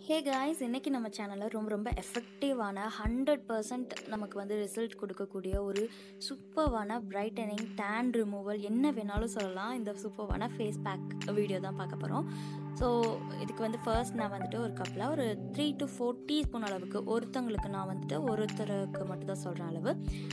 hey guys இன்னைக்கு நம்ம சேனலில் ரொம்ப ரொம்ப எஃபெக்டிவான ஹண்ட்ரட் பர்சன்ட் நமக்கு வந்து ரிசல்ட் கொடுக்கக்கூடிய ஒரு சூப்பர்வான பிரைட்டனிங் டேன் ரிமூவல் என்ன வேணாலும் சொல்லலாம் இந்த சூப்பர்வான ஃபேஸ் பேக் வீடியோ தான் பார்க்க போகிறோம் ஸோ இதுக்கு வந்து ஃபர்ஸ்ட் நான் வந்துட்டு ஒரு கப்பில் ஒரு த்ரீ டு ஃபோர் டீஸ்பூன் அளவுக்கு ஒருத்தங்களுக்கு நான் வந்துட்டு ஒருத்தருக்கு மட்டும் தான் சொல்கிற அளவு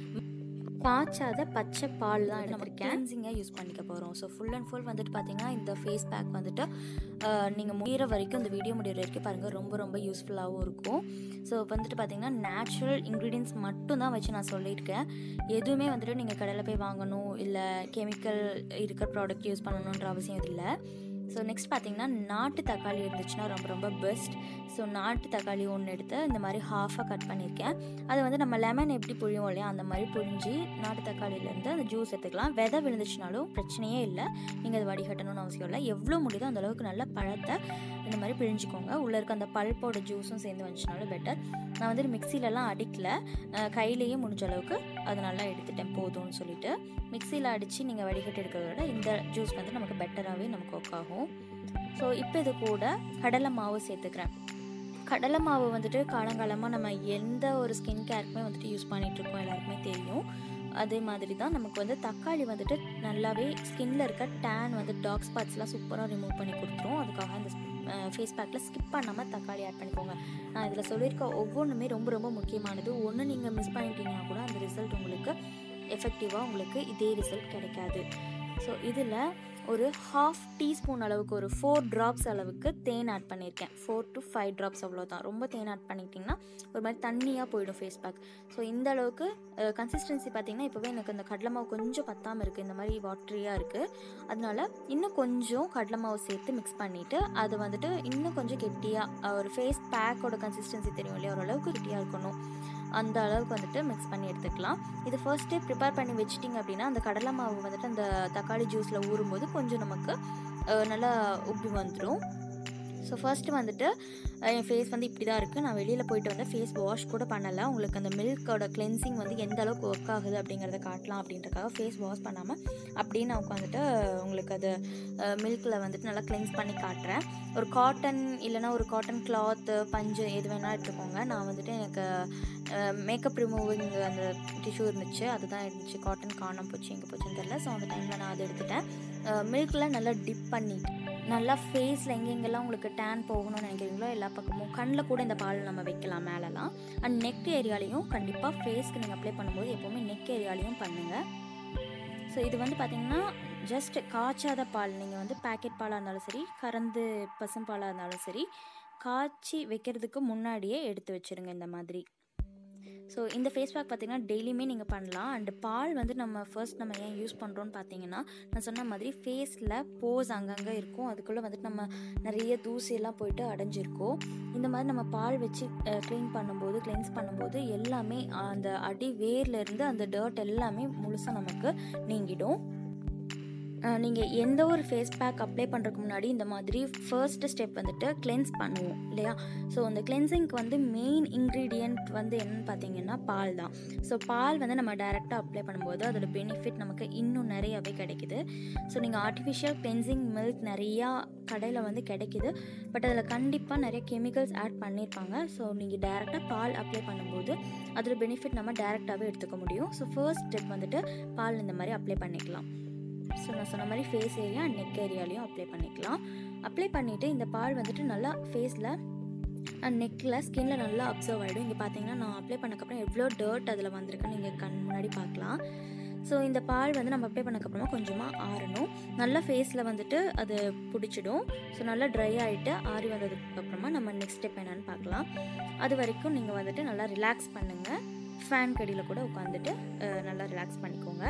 காய்ச்சாத பச்சை பால் தான் நம்ம கேன்சிங்காக யூஸ் பண்ணிக்க போகிறோம் ஸோ ஃபுல் அண்ட் ஃபுல் வந்துட்டு பார்த்தீங்கன்னா இந்த ஃபேஸ் பேக் வந்துட்டு நீங்கள் முடிகிற வரைக்கும் இந்த வீடியோ முடிகிற வரைக்கும் பாருங்கள் ரொம்ப ரொம்ப யூஸ்ஃபுல்லாகவும் இருக்கும் ஸோ வந்துட்டு பார்த்தீங்கன்னா நேச்சுரல் இன்க்ரீடியன்ஸ் மட்டும் தான் வச்சு நான் சொல்லியிருக்கேன் எதுவுமே வந்துட்டு நீங்கள் கடையில் போய் வாங்கணும் இல்லை கெமிக்கல் இருக்கிற ப்ராடக்ட் யூஸ் பண்ணணுன்ற அவசியம் இல்லை ஸோ நெக்ஸ்ட் பார்த்தீங்கன்னா நாட்டு தக்காளி இருந்துச்சுன்னா ரொம்ப ரொம்ப பெஸ்ட் ஸோ நாட்டு தக்காளி ஒன்று எடுத்து இந்த மாதிரி ஹாஃபாக கட் பண்ணியிருக்கேன் அதை வந்து நம்ம லெமன் எப்படி புழியும் இல்லையா அந்த மாதிரி புழிஞ்சு நாட்டு தக்காளியிலேருந்து அந்த ஜூஸ் எடுத்துக்கலாம் விதை விழுந்துச்சுனாலும் பிரச்சனையே இல்லை நீங்கள் அதை வடிகட்டணும்னு அவசியம் இல்லை எவ்வளோ முடியுதோ அந்த அளவுக்கு நல்ல பழத்தை இந்த மாதிரி பிழிஞ்சிக்கோங்க உள்ளே இருக்க அந்த பல்ப்போட ஜூஸும் சேர்ந்து வந்துச்சுனாலும் பெட்டர் நான் வந்து மிக்சிலலாம் அடிக்கல கையிலேயே முடிஞ்ச அளவுக்கு அது நல்லா எடுத்துட்டேன் போதும்னு சொல்லிட்டு மிக்சியில் அடித்து நீங்கள் வடிகட்டி எடுக்கிறத விட இந்த ஜூஸ் வந்து நமக்கு பெட்டராகவே நமக்கு ஒர்க் ஆகும் ஸோ இப்போ இது கூட கடலை மாவு சேர்த்துக்கிறேன் கடலை மாவு வந்துட்டு காலங்காலமாக நம்ம எந்த ஒரு ஸ்கின் கேருக்குமே வந்துட்டு யூஸ் பண்ணிகிட்ருக்கோம் எல்லாருக்குமே தெரியும் அதே மாதிரி தான் நமக்கு வந்து தக்காளி வந்துட்டு நல்லாவே ஸ்கின்ல இருக்க டேன் வந்து டாக் ஸ்பாட்ஸ்லாம் சூப்பராக ரிமூவ் பண்ணி கொடுத்துரும் அதுக்காக இந்த ஃபேஸ் பேக்கில் ஸ்கிப் பண்ணாமல் தக்காளி ஆட் பண்ணிக்கோங்க நான் இதில் சொல்லியிருக்க ஒவ்வொன்றுமே ரொம்ப ரொம்ப முக்கியமானது ஒன்று நீங்கள் மிஸ் பண்ணிட்டீங்கன்னா கூட அந்த ரிசல்ட் உங்களுக்கு எஃபெக்டிவாக உங்களுக்கு இதே ரிசல்ட் கிடைக்காது ஸோ இதில் ஒரு ஹாஃப் டீஸ்பூன் அளவுக்கு ஒரு ஃபோர் ட்ராப்ஸ் அளவுக்கு தேன் ஆட் பண்ணியிருக்கேன் ஃபோர் டு ஃபைவ் ட்ராப்ஸ் அவ்வளோதான் ரொம்ப தேன் ஆட் பண்ணிக்கிட்டிங்கன்னா ஒரு மாதிரி தண்ணியாக போயிடும் ஃபேஸ் பேக் ஸோ இந்த அளவுக்கு கன்சிஸ்டன்சி பார்த்திங்கன்னா இப்போவே எனக்கு அந்த கடலை மாவு கொஞ்சம் பத்தாமல் இருக்குது இந்த மாதிரி வாட்ரியாக இருக்குது அதனால இன்னும் கொஞ்சம் கடலை மாவு சேர்த்து மிக்ஸ் பண்ணிவிட்டு அது வந்துட்டு இன்னும் கொஞ்சம் கெட்டியாக ஒரு ஃபேஸ் பேக்கோட கன்சிஸ்டன்சி தெரியும் இல்லையா ஓரளவுக்கு கெட்டியாக இருக்கணும் அந்த அளவுக்கு வந்துட்டு மிக்ஸ் பண்ணி எடுத்துக்கலாம் இது ஃபர்ஸ்ட்டே ப்ரிப்பேர் பண்ணி வச்சிட்டிங்க அப்படின்னா அந்த கடலை மாவு வந்துட்டு அந்த தக்காளி ஜூஸில் ஊறும்போது கொஞ்சம் நமக்கு நல்லா உப்பி வந்துடும் ஸோ ஃபர்ஸ்ட்டு வந்துட்டு என் ஃபேஸ் வந்து இப்படி தான் இருக்குது நான் வெளியில் போயிட்டு வந்து ஃபேஸ் வாஷ் கூட பண்ணலை உங்களுக்கு அந்த மில்கோட கிளென்சிங் வந்து எந்த அளவுக்கு ஒர்க் ஆகுது அப்படிங்கிறத காட்டலாம் அப்படின்றக்காக ஃபேஸ் வாஷ் பண்ணாமல் அப்படியே நான் உட்காந்துட்டு உங்களுக்கு அது மில்கில் வந்துட்டு நல்லா கிளென்ஸ் பண்ணி காட்டுறேன் ஒரு காட்டன் இல்லைனா ஒரு காட்டன் கிளாத்து பஞ்சு எது வேணால் எடுத்துக்கோங்க நான் வந்துட்டு எனக்கு மேக்கப் ரிமூவிங் அந்த டிஷ்யூ இருந்துச்சு அதுதான் இருந்துச்சு காட்டன் காணாம போச்சு எங்கே போச்சுன்னு தெரில ஸோ அந்த டைமில் நான் அதை எடுத்துட்டேன் மில்கில் நல்லா டிப் பண்ணிட்டு நல்லா ஃபேஸில் எங்கெங்கெல்லாம் உங்களுக்கு டேன் போகணும்னு நினைக்கிறீங்களோ எல்லா பக்கமும் கண்ணில் கூட இந்த பால் நம்ம வைக்கலாம் மேலெலாம் அண்ட் நெக் ஏரியாலையும் கண்டிப்பாக ஃபேஸ்க்கு நீங்கள் அப்ளை பண்ணும்போது எப்போவுமே நெக் ஏரியாலையும் பண்ணுங்கள் ஸோ இது வந்து பார்த்திங்கன்னா ஜஸ்ட் காய்ச்சாத பால் நீங்கள் வந்து பேக்கெட் பாலாக இருந்தாலும் சரி கறந்து பசும்பாலாக இருந்தாலும் சரி காய்ச்சி வைக்கிறதுக்கு முன்னாடியே எடுத்து வச்சுருங்க இந்த மாதிரி ஸோ இந்த ஃபேஸ் பேக் பார்த்திங்கன்னா டெய்லியுமே நீங்கள் பண்ணலாம் அண்ட் பால் வந்து நம்ம ஃபர்ஸ்ட் நம்ம ஏன் யூஸ் பண்ணுறோன்னு பார்த்தீங்கன்னா நான் சொன்ன மாதிரி ஃபேஸில் போஸ் அங்கங்கே இருக்கும் அதுக்குள்ளே வந்துட்டு நம்ம நிறைய தூசியெல்லாம் போயிட்டு அடைஞ்சிருக்கோம் இந்த மாதிரி நம்ம பால் வச்சு க்ளீன் பண்ணும்போது கிளென்ஸ் பண்ணும்போது எல்லாமே அந்த அடி வேர்லேருந்து அந்த டர்ட் எல்லாமே முழுசாக நமக்கு நீங்கிடும் நீங்கள் எந்த ஒரு ஃபேஸ் பேக் அப்ளை பண்ணுறதுக்கு முன்னாடி இந்த மாதிரி ஃபர்ஸ்ட் ஸ்டெப் வந்துட்டு கிளென்ஸ் பண்ணுவோம் இல்லையா ஸோ அந்த கிளென்சிங்க்கு வந்து மெயின் இன்க்ரீடியண்ட் வந்து என்னென்னு பார்த்தீங்கன்னா பால் தான் ஸோ பால் வந்து நம்ம டைரெக்டாக அப்ளை பண்ணும்போது அதோட பெனிஃபிட் நமக்கு இன்னும் நிறையாவே கிடைக்குது ஸோ நீங்கள் ஆர்டிஃபிஷியல் கிளென்சிங் மில்க் நிறையா கடையில் வந்து கிடைக்கிது பட் அதில் கண்டிப்பாக நிறைய கெமிக்கல்ஸ் ஆட் பண்ணியிருப்பாங்க ஸோ நீங்கள் டேரெக்டாக பால் அப்ளை பண்ணும்போது அதோட பெனிஃபிட் நம்ம டேரெக்டாகவே எடுத்துக்க முடியும் ஸோ ஃபர்ஸ்ட் ஸ்டெப் வந்துட்டு பால் இந்த மாதிரி அப்ளை பண்ணிக்கலாம் ஸோ நான் சொன்ன மாதிரி ஃபேஸ் ஏரியா அண்ட் நெக் ஏரியாலையும் அப்ளை பண்ணிக்கலாம் அப்ளை பண்ணிவிட்டு இந்த பால் வந்துட்டு நல்லா ஃபேஸில் அண்ட் நெக்கில் ஸ்கின்ல நல்லா அப்சர்வ் ஆகிடும் இங்கே பார்த்தீங்கன்னா நான் அப்ளை பண்ணக்கப்புறம் எவ்வளோ டர்ட் அதில் வந்திருக்குன்னு நீங்கள் கண் முன்னாடி பார்க்கலாம் ஸோ இந்த பால் வந்து நம்ம அப்ளை பண்ணக்கப்புறமா கொஞ்சமாக ஆறணும் நல்லா ஃபேஸில் வந்துட்டு அது பிடிச்சிடும் ஸோ நல்லா ட்ரை ஆகிட்டு ஆறி வந்ததுக்கப்புறமா நம்ம நெக்ஸ்ட் ஸ்டெப் என்னென்னு பார்க்கலாம் அது வரைக்கும் நீங்கள் வந்துட்டு நல்லா ரிலாக்ஸ் பண்ணுங்கள் ஃபேன் கடியில் கூட உட்காந்துட்டு நல்லா ரிலாக்ஸ் பண்ணிக்கோங்க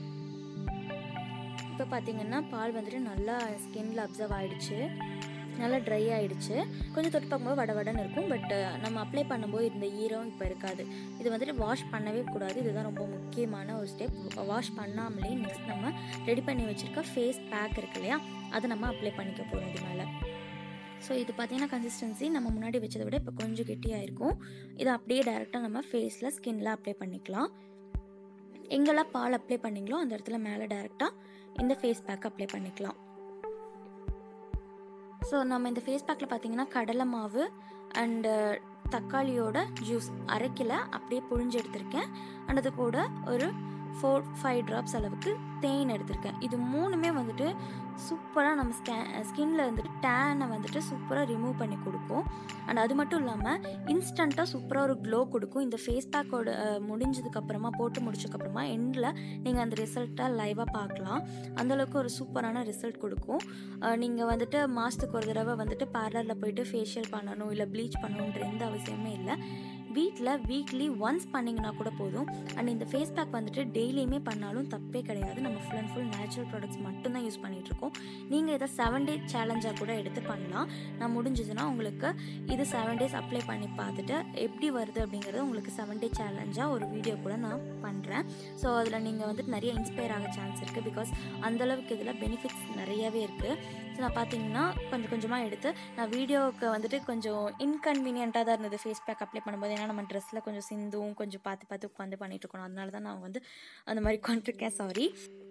இப்போ பார்த்தீங்கன்னா பால் வந்துட்டு நல்லா ஸ்கின்ல அப்சர்வ் ஆகிடுச்சு நல்லா ட்ரை ஆகிடுச்சு கொஞ்சம் தொட்டு பார்க்கும்போது வட வடன்னு இருக்கும் பட் நம்ம அப்ளை பண்ணும்போது இந்த ஈரம் இப்போ இருக்காது இது வந்துட்டு வாஷ் பண்ணவே கூடாது இதுதான் ரொம்ப முக்கியமான ஒரு ஸ்டெப் வாஷ் பண்ணாமலே நெக்ஸ்ட் நம்ம ரெடி பண்ணி வச்சுருக்க ஃபேஸ் பேக் இருக்கு இல்லையா அதை நம்ம அப்ளை பண்ணிக்க போகிறோம் இது மேலே ஸோ இது பார்த்தீங்கன்னா கன்சிஸ்டன்சி நம்ம முன்னாடி வச்சதை விட இப்போ கொஞ்சம் கெட்டியாக இருக்கும் இதை அப்படியே டேரெக்டாக நம்ம ஃபேஸில் ஸ்கின்ல அப்ளை பண்ணிக்கலாம் எங்கெல்லாம் பால் அப்ளை பண்ணிங்களோ அந்த இடத்துல மேலே டேரெக்டாக இந்த ஃபேஸ் பேக் அப்ளை பண்ணிக்கலாம் ஸோ நம்ம இந்த ஃபேஸ் பேக்கில் பார்த்தீங்கன்னா கடலை மாவு அண்டு தக்காளியோட ஜூஸ் அரைக்கல அப்படியே புழிஞ்சு எடுத்திருக்கேன் அண்ட் அது கூட ஒரு ஃபோர் ஃபைவ் ட்ராப்ஸ் அளவுக்கு தேன் எடுத்திருக்கேன் இது மூணுமே வந்துட்டு சூப்பராக நம்ம ஸ்கே ஸ்கின்ல வந்துட்டு டேனை வந்துட்டு சூப்பராக ரிமூவ் பண்ணி கொடுக்கும் அண்ட் அது மட்டும் இல்லாமல் இன்ஸ்டண்ட்டாக சூப்பராக ஒரு க்ளோ கொடுக்கும் இந்த ஃபேஸ் பேக்கோட முடிஞ்சதுக்கப்புறமா போட்டு முடிச்சதுக்கப்புறமா எண்டில் நீங்கள் அந்த ரிசல்ட்டை லைவாக பார்க்கலாம் அந்தளவுக்கு ஒரு சூப்பரான ரிசல்ட் கொடுக்கும் நீங்கள் வந்துட்டு மாதத்துக்கு ஒரு தடவை வந்துட்டு பார்லரில் போயிட்டு ஃபேஷியல் பண்ணணும் இல்லை ப்ளீச் பண்ணணுன்ற எந்த அவசியமே இல்லை வீட்டில் வீக்லி ஒன்ஸ் பண்ணிங்கன்னா கூட போதும் அண்ட் இந்த ஃபேஸ் பேக் வந்துட்டு டெய்லியுமே பண்ணாலும் தப்பே கிடையாது நம்ம full and full natural products மட்டும்தான் யூஸ் பண்ணிகிட்ருக்கோம் நீங்கள் இதை செவன் டே சேலஞ்சாக கூட எடுத்து பண்ணலாம் நான் முடிஞ்சதுன்னா உங்களுக்கு இது செவன் டேஸ் அப்ளை பண்ணி பார்த்துட்டு எப்படி வருது அப்படிங்கிறது உங்களுக்கு செவன் டே சேலஞ்சாக ஒரு வீடியோ கூட நான் பண்ணுறேன் ஸோ அதில் நீங்கள் வந்துட்டு நிறைய இன்ஸ்பயர் ஆக சான்ஸ் இருக்குது பிகாஸ் அந்தளவுக்கு இதில் பெனிஃபிட்ஸ் நிறையவே இருக்குது ஸோ நான் பார்த்தீங்கன்னா கொஞ்சம் கொஞ்சமாக எடுத்து நான் வீடியோவுக்கு வந்துட்டு கொஞ்சம் இன்கன்வீனியண்ட்டாக தான் இருந்தது ஃபேஸ் பேக் அப்ளை பண்ணும்போது ஏன்னா நம்ம ட்ரெஸ்ஸில் கொஞ்சம் சிந்தும் கொஞ்சம் பார்த்து பார்த்து உட்காந்து பண்ணிட்டு இருக்கணும் அதனால தான் நான் வந்து அந்த மாதிரி கொண்டிருக்கேன் சாரி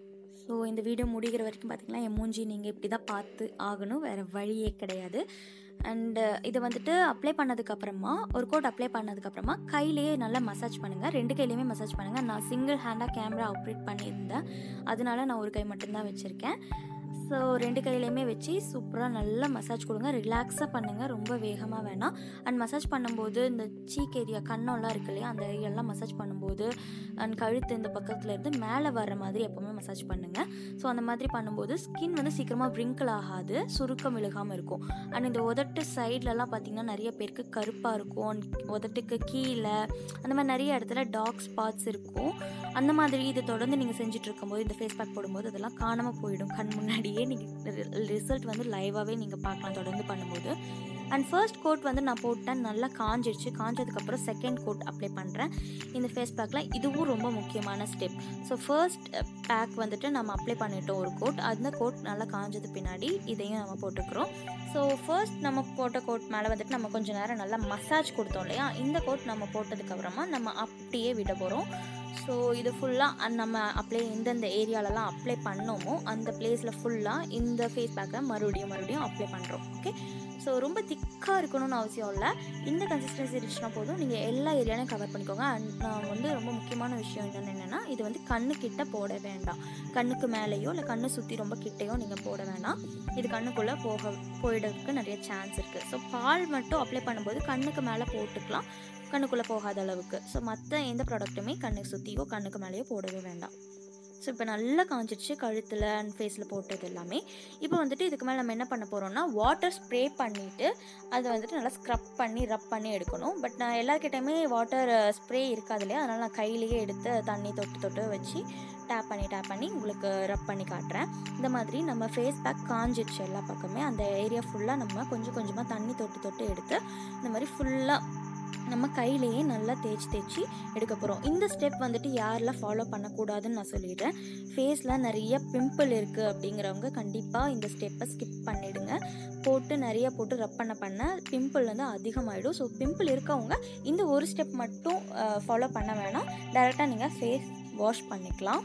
ஸோ இந்த வீடியோ முடிகிற வரைக்கும் பார்த்தீங்கன்னா என் மூஞ்சி நீங்கள் இப்படி தான் பார்த்து ஆகணும் வேறு வழியே கிடையாது அண்டு இதை வந்துட்டு அப்ளை பண்ணதுக்கப்புறமா ஒரு கோட் அப்ளை பண்ணதுக்கப்புறமா கையிலேயே நல்லா மசாஜ் பண்ணுங்கள் ரெண்டு கையிலையுமே மசாஜ் பண்ணுங்கள் நான் சிங்கிள் ஹேண்டாக கேமரா ஆப்ரேட் பண்ணியிருந்தேன் அதனால நான் ஒரு கை மட்டும்தான் வச்சுருக்கேன் ஸோ ரெண்டு கையிலையுமே வச்சு சூப்பராக நல்லா மசாஜ் கொடுங்க ரிலாக்ஸாக பண்ணுங்கள் ரொம்ப வேகமாக வேணாம் அண்ட் மசாஜ் பண்ணும்போது இந்த சீக் ஏரியா கண்ணம்லாம் இருக்கு இல்லையா அந்த ஏரியாலாம் மசாஜ் பண்ணும்போது அண்ட் கழுத்து இந்த பக்கத்தில் இருந்து மேலே வர மாதிரி எப்போவுமே மசாஜ் பண்ணுங்கள் ஸோ அந்த மாதிரி பண்ணும்போது ஸ்கின் வந்து சீக்கிரமாக வ்ரிங்கிள் ஆகாது சுருக்கம் விழுகாமல் இருக்கும் அண்ட் இந்த உதட்டு சைட்லலாம் பார்த்திங்கன்னா நிறைய பேருக்கு கருப்பாக இருக்கும் உதட்டுக்கு கீழே அந்த மாதிரி நிறைய இடத்துல டார்க் ஸ்பாட்ஸ் இருக்கும் அந்த மாதிரி இதை தொடர்ந்து நீங்கள் செஞ்சுட்டு இருக்கும்போது இந்த ஃபேஸ் பேக் போடும்போது அதெல்லாம் காணாமல் போயிடும் கண் முன்னாடியே நீங்கள் ரிசல்ட் வந்து லைவாகவே நீங்கள் பார்க்கலாம் தொடர்ந்து பண்ணும்போது அண்ட் ஃபர்ஸ்ட் கோட் வந்து நான் போட்டேன் நல்லா காஞ்சிடுச்சு காஞ்சதுக்கப்புறம் செகண்ட் கோட் அப்ளை பண்ணுறேன் இந்த ஃபேஸ் பேக்கில் இதுவும் ரொம்ப முக்கியமான ஸ்டெப் ஸோ ஃபர்ஸ்ட் பேக் வந்துட்டு நம்ம அப்ளை பண்ணிட்டோம் ஒரு கோட் அந்த கோட் நல்லா காஞ்சது பின்னாடி இதையும் நம்ம போட்டுக்கிறோம் ஸோ ஃபர்ஸ்ட் நம்ம போட்ட கோட் மேலே வந்துட்டு நம்ம கொஞ்சம் நேரம் நல்லா மசாஜ் கொடுத்தோம் இல்லையா இந்த கோட் நம்ம போட்டதுக்கப்புறமா நம்ம அப்படியே விட போகிறோம் ஸோ இது ஃபுல்லாக நம்ம அப்ளை எந்தெந்த ஏரியாலலாம் அப்ளை பண்ணோமோ அந்த பிளேஸில் ஃபுல்லாக இந்த ஃபேஸ் பேக்கை மறுபடியும் மறுபடியும் அப்ளை பண்ணுறோம் ஓகே ஸோ ரொம்ப திக்காக இருக்கணும்னு அவசியம் இல்லை இந்த கன்சிஸ்டன்சி இருந்துச்சுன்னா போதும் நீங்கள் எல்லா ஏரியாலையும் கவர் பண்ணிக்கோங்க அண்ட் நான் வந்து ரொம்ப முக்கியமான விஷயம் என்னென்னு என்னென்னா இது வந்து கண்ணு கிட்ட போட வேண்டாம் கண்ணுக்கு மேலேயோ இல்லை கண்ணு சுற்றி ரொம்ப கிட்டேயோ நீங்கள் போட வேண்டாம் இது கண்ணுக்குள்ளே போக போயிடறதுக்கு நிறைய சான்ஸ் இருக்குது ஸோ பால் மட்டும் அப்ளை பண்ணும்போது கண்ணுக்கு மேலே போட்டுக்கலாம் கண்ணுக்குள்ளே போகாத அளவுக்கு ஸோ மற்ற எந்த ப்ராடக்ட்டுமே கண்ணுக்கு சுற்றியோ கண்ணுக்கு மேலேயோ போடவே வேண்டாம் ஸோ இப்போ நல்லா காஞ்சிடுச்சு கழுத்தில் அண்ட் ஃபேஸில் போட்டது எல்லாமே இப்போ வந்துட்டு இதுக்கு மேலே நம்ம என்ன பண்ண போகிறோம்னா வாட்டர் ஸ்ப்ரே பண்ணிவிட்டு அதை வந்துட்டு நல்லா ஸ்க்ரப் பண்ணி ரப் பண்ணி எடுக்கணும் பட் நான் எல்லாருக்கிட்டையுமே வாட்டர் ஸ்ப்ரே இருக்காது இல்லையா அதனால் நான் கையிலேயே எடுத்து தண்ணி தொட்டு தொட்டு வச்சு டேப் பண்ணி டேப் பண்ணி உங்களுக்கு ரப் பண்ணி காட்டுறேன் இந்த மாதிரி நம்ம ஃபேஸ் பேக் காஞ்சிடுச்சு எல்லா பக்கமே அந்த ஏரியா ஃபுல்லாக நம்ம கொஞ்சம் கொஞ்சமாக தண்ணி தொட்டு தொட்டு எடுத்து இந்த மாதிரி ஃபுல்லாக நம்ம கையிலேயே நல்லா தேய்ச்சி தேய்ச்சி எடுக்க போகிறோம் இந்த ஸ்டெப் வந்துட்டு யாரெல்லாம் ஃபாலோ பண்ணக்கூடாதுன்னு நான் சொல்லிடுறேன் ஃபேஸில் நிறைய பிம்பிள் இருக்குது அப்படிங்கிறவங்க கண்டிப்பாக இந்த ஸ்டெப்பை ஸ்கிப் பண்ணிவிடுங்க போட்டு நிறைய போட்டு ரப் பண்ண பண்ண பிம்பிள் வந்து அதிகமாகிடும் ஸோ பிம்பிள் இருக்கவங்க இந்த ஒரு ஸ்டெப் மட்டும் ஃபாலோ பண்ண வேணாம் டேரெக்டாக நீங்கள் ஃபேஸ் வாஷ் பண்ணிக்கலாம்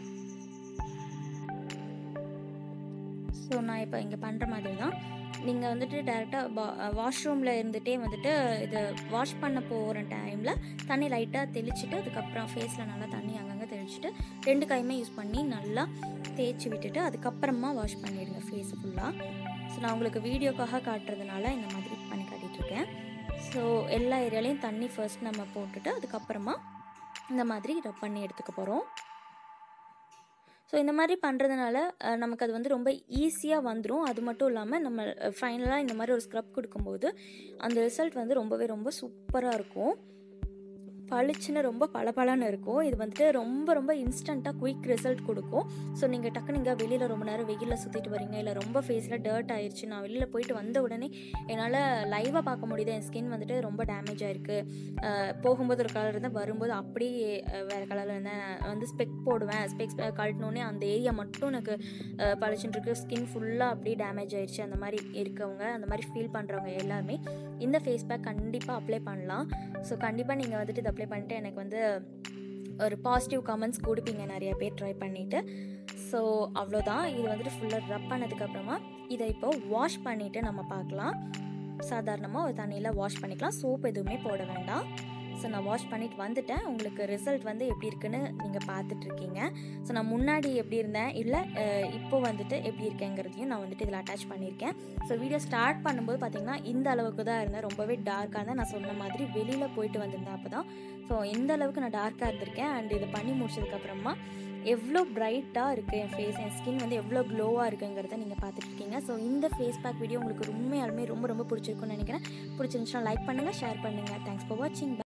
ஸோ நான் இப்போ இங்கே பண்ணுற மாதிரி தான் நீங்கள் வந்துட்டு டேரெக்டாக வாஷ்ரூமில் இருந்துகிட்டே வந்துட்டு இது வாஷ் பண்ண போகிற டைமில் தண்ணி லைட்டாக தெளிச்சுட்டு அதுக்கப்புறம் ஃபேஸில் நல்லா தண்ணி அங்கங்கே தெளிச்சுட்டு ரெண்டு கையுமே யூஸ் பண்ணி நல்லா தேய்ச்சி விட்டுட்டு அதுக்கப்புறமா வாஷ் பண்ணிவிடுங்க ஃபேஸ் ஃபுல்லாக ஸோ நான் உங்களுக்கு வீடியோக்காக காட்டுறதுனால இந்த மாதிரி பண்ணி காட்டிகிட்ருக்கேன் ஸோ எல்லா ஏரியாலையும் தண்ணி ஃபர்ஸ்ட் நம்ம போட்டுட்டு அதுக்கப்புறமா இந்த மாதிரி ரப் பண்ணி எடுத்துக்க போகிறோம் ஸோ இந்த மாதிரி பண்ணுறதுனால நமக்கு அது வந்து ரொம்ப ஈஸியாக வந்துடும் அது மட்டும் இல்லாமல் நம்ம ஃபைனலாக இந்த மாதிரி ஒரு ஸ்க்ரப் கொடுக்கும்போது அந்த ரிசல்ட் வந்து ரொம்பவே ரொம்ப சூப்பராக இருக்கும் பளிச்சுன்னு ரொம்ப பளபளன்னு இருக்கும் இது வந்துட்டு ரொம்ப ரொம்ப இன்ஸ்டண்ட்டாக குயிக் ரிசல்ட் கொடுக்கும் ஸோ நீங்கள் டக்கு நீங்கள் வெளியில் ரொம்ப நேரம் வெயிலில் சுற்றிட்டு வரீங்க இல்லை ரொம்ப ஃபேஸில் டர்ட் ஆயிடுச்சு நான் வெளியில் போயிட்டு வந்த உடனே என்னால் லைவாக பார்க்க முடியுது என் ஸ்கின் வந்துட்டு ரொம்ப டேமேஜ் ஆயிருக்கு போகும்போது ஒரு கலர் இருந்தால் வரும்போது அப்படியே வேறு கலரில் இருந்தேன் நான் வந்து ஸ்பெக் போடுவேன் ஸ்பெக்ஸ் கழட்டினோடனே அந்த ஏரியா மட்டும் எனக்கு பளிச்சுட்டு இருக்கு ஸ்கின் ஃபுல்லாக அப்படியே டேமேஜ் ஆயிடுச்சு அந்த மாதிரி இருக்கவங்க அந்த மாதிரி ஃபீல் பண்ணுறவங்க எல்லாருமே இந்த ஃபேஸ் பேக் கண்டிப்பாக அப்ளை பண்ணலாம் ஸோ கண்டிப்பாக நீங்கள் வந்துட்டு இதை அப்ளை பண்ணிட்டு எனக்கு வந்து ஒரு பாசிட்டிவ் கமெண்ட்ஸ் கொடுப்பீங்க நிறைய பேர் ட்ரை பண்ணிவிட்டு ஸோ அவ்வளோதான் இது வந்துட்டு ஃபுல்லாக ரப் பண்ணதுக்கப்புறமா இதை இப்போ வாஷ் பண்ணிவிட்டு நம்ம பார்க்கலாம் சாதாரணமாக ஒரு தண்ணியில் வாஷ் பண்ணிக்கலாம் சோப் எதுவுமே போட வேண்டாம் ஸோ நான் வாஷ் பண்ணிட்டு வந்துட்டேன் உங்களுக்கு ரிசல்ட் வந்து எப்படி இருக்குன்னு நீங்கள் பார்த்துட்ருக்கீங்க ஸோ நான் முன்னாடி எப்படி இருந்தேன் இல்லை இப்போ வந்துட்டு எப்படி இருக்கேங்கிறதையும் நான் வந்துட்டு இதில் அட்டாச் பண்ணியிருக்கேன் ஸோ வீடியோ ஸ்டார்ட் பண்ணும்போது பார்த்தீங்கன்னா இந்த அளவுக்கு தான் இருந்தேன் ரொம்பவே டார்க்காக இருந்தேன் நான் சொன்ன மாதிரி வெளியில் போயிட்டு வந்திருந்தேன் அப்போ தான் ஸோ எந்த அளவுக்கு நான் டார்க்காக இருந்திருக்கேன் அண்ட் இது பண்ணி முடிச்சதுக்கப்புறமா எவ்வளோ பிரைட்டாக இருக்குது என் ஃபேஸ் என் ஸ்கின் வந்து எவ்வளோ க்ளோவாக இருக்குங்கிறத நீங்கள் பார்த்துட்ருக்கீங்க ஸோ இந்த ஃபேஸ் பேக் வீடியோ உங்களுக்கு உண்மையாலுமே ரொம்ப ரொம்ப பிடிச்சிருக்குன்னு நினைக்கிறேன் பிடிச்சிருந்துச்சுன்னா லைக் பண்ணுங்கள் ஷேர் பண்ணுங்கள் தேங்க்ஸ் ஃபார் வாட்சிங்